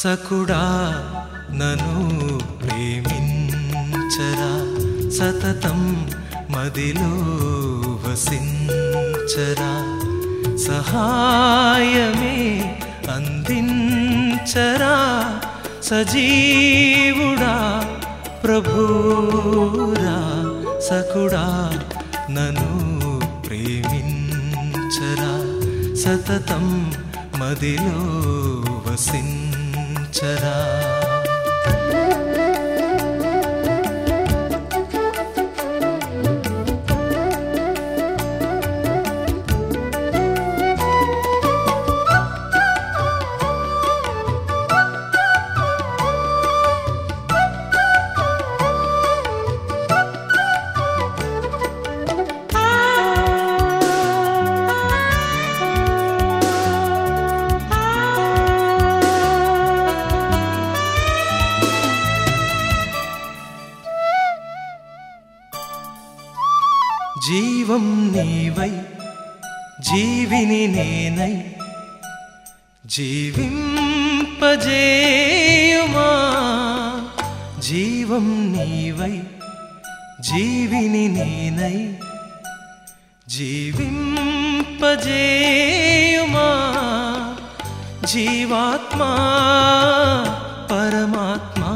సకుడా నను ప్రేమించరా సతతం మదిలో వసించరా సహాయమే అందించరా సజీవుడా ప్రభురా సకుడా నను ప్రేమించరా సతతం మదిలో వసించరా జీవం నీవై జీవిని నేనై జీవింపజేయుమా జీవం నీవై జీవిని నేనై జీవింపజేయుమా జీవాత్మా పరమాత్మా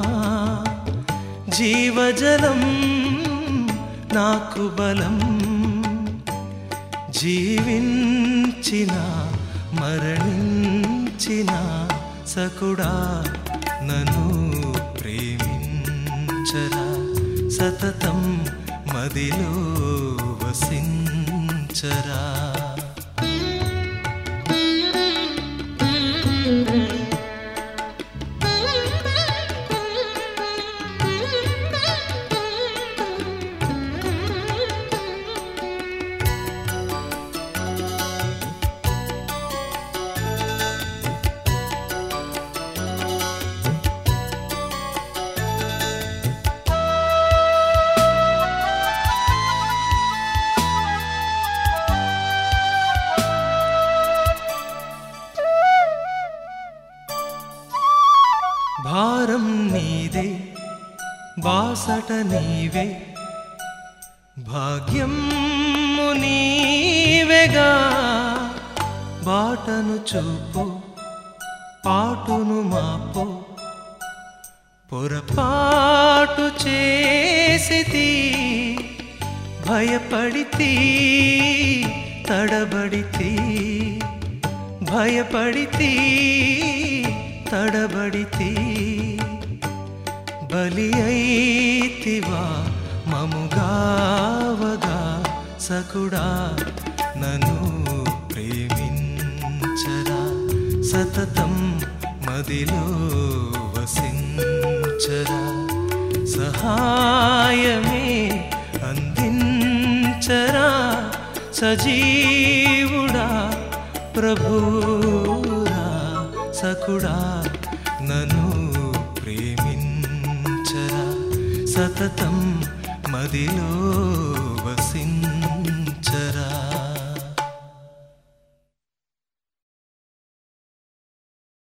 జీవజలం నాకు బలం జీవించిన మరణించిన సకుడా నన్ను ప్రేమించరా సతతం మదిలో వసించరా భారం నీదే బాసట నీవే భాగ్యం నీవేగా బాటను చూపు పాటును మాపు పొరపాటు చేసితి భయపడితి తడబడితి భయపడితి తడబడితి బలి అయితివా మముగావగా సకుడా నన్ను ప్రేమించరా సతతం మదిలో వసించరా సహాయమే అందించరా సజీవుడా ప్రభురా సకుడా నన్ను ప్రేమించరా సతతం మదిలో వసిన్